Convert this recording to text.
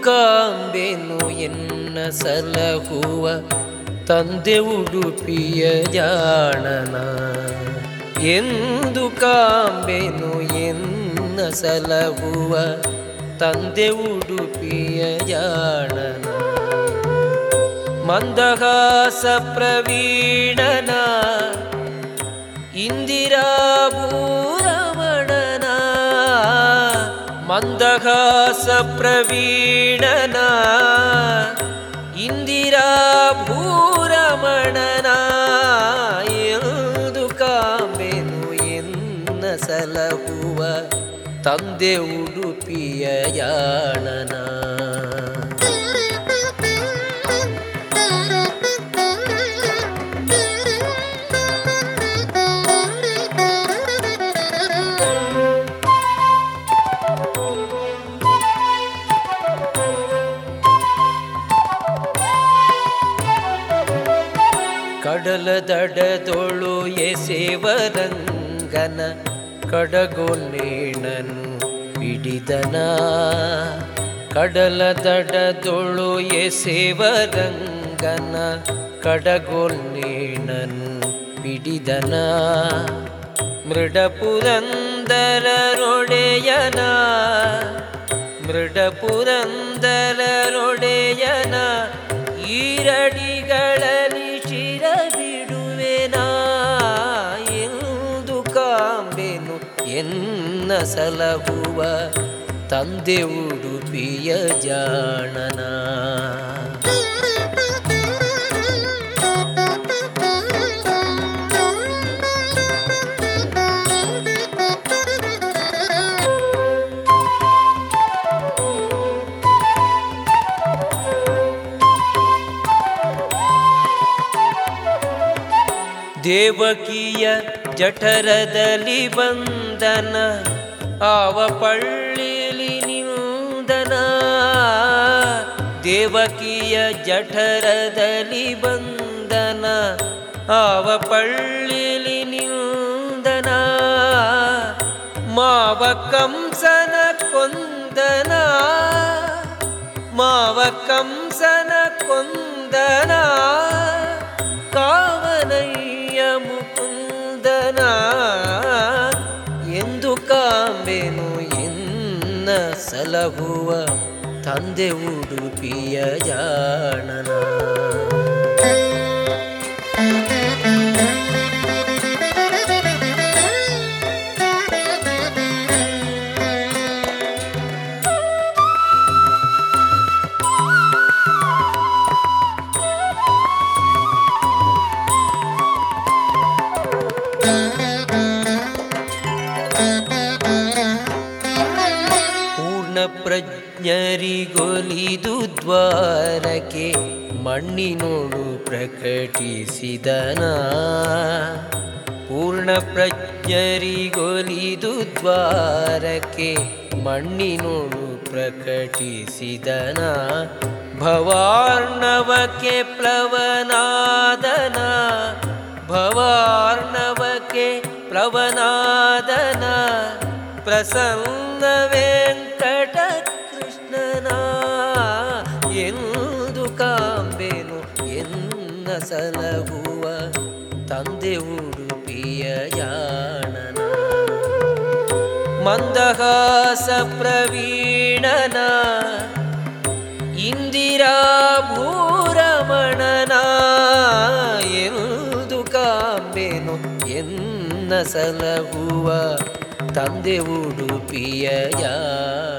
ಕಾಂಬೆನು ಎನ್ನ ಸಲಹುವ ತಂದೆ ಉಡುಪಿಯ ಜಾಣನ ಎಂದು ಕಾಂಬೆನು ಎನ್ನ ಸಲಹುವ ತಂದೆ ಉಡುಪಿಯ ಜಾಣನ ಮಂದಹಾಸ ಪ್ರವೀಣನ ಇಂದಿರಾ ಭೂರಮಣನ ಮಂದಹಾಸ ಪ್ರವೀಣನ ಇಂದಿರಾ ಭೂರಮಣನ ಎಂದು ಕಾಂಬೆನು ಎನ್ನ ಸಲಹುವ ತಂದೆ ಉಡುಪಿಯ ಯಾಣನ ಕಡಲ ದಡದೊಳು ಎಸೆವರಂಗನ ಕಡಗೊನ್ನೇಣನು ಹಿಡಿದನ ಕಡಲ ದಡದೊಳು ಎಸೆವರಂಗನ ಕಡಗೊನ್ನೇಣನು ಹಿಡಿದನ ಮೃಡಪುರಂದರೊಡೆಯನ ಮೃಡಪುರಂದರೊಡೆಯನ ಈರಡಿಗಳಲ್ಲಿ ಶಿರ ಬಿಡುವೆನಾ ಎಂದು ಕಾಂಬೆನು ಎನ್ನ ಸಲಹುವ ತಂದೆ ಉಡುಪಿಯ ಜಾಣನ ದೇವಕಿಯ ಜಠರದಲ್ಲಿ ಬಂದನ ಆವ ಪಳ್ಳಿಲಿ ನಿಂದನ ದೇವಕಿಯ ಜಠರದಲ್ಲಿ ಬಂದನ ಆವ ಪಳ್ಳಿಲಿ ನಿಂದನ ಮಾವ ಕಂಸನ ಕೊಂದನ ಮಾವ ಕಂಸನ ಕೊಂದನ ಕಾವನಯ್ಯ ಮುಕುಂದನ ಎಂದು ಕಾಂಬೆನು ಎನ್ನ ಸಲಹುವ ತಂದೆ ಉಡುಪಿಯ ಜಾಣನ ಪೂರ್ಣ ಪ್ರಜ್ಞರಿಗೊಲಿದು ದ್ವಾರಕ್ಕೆ ಮಣ್ಣಿನೋಡು ಪ್ರಕಟಿಸಿದನ ಪೂರ್ಣ ಪ್ರಜ್ಞರಿಗೊಲಿದು ದ್ವಾರಕ್ಕೆ ಮಣ್ಣಿನೋಡು ಪ್ರಕಟಿಸಿದನ ಭವಾರ್ಣವಕ್ಕೆ ಪ್ಲವನಾದನ ಭವಾರ್ಣವಕ್ಕೆ ಪ್ಲವನಾದನ ಪ್ರಸನ್ನ ವೆಂಕಟ ಕೃಷ್ಣನ ಎಂದು ಕಾಂಬೆನು ಎನ್ನ ಸಲಹುವ ತಂದೆ ಉಡುಪಿಯ ಜಾಣನ ಮಂದಹಾಸ ಪ್ರವೀಣನ ಇಂದಿರಾ ಭೂರಮಣನ ಎಂದು ಕಾಂಬೆನು ಎನ್ನ ಸಲಹುವ ತಂದೆ ಉಡುಪಿಯ ಜಾಣನ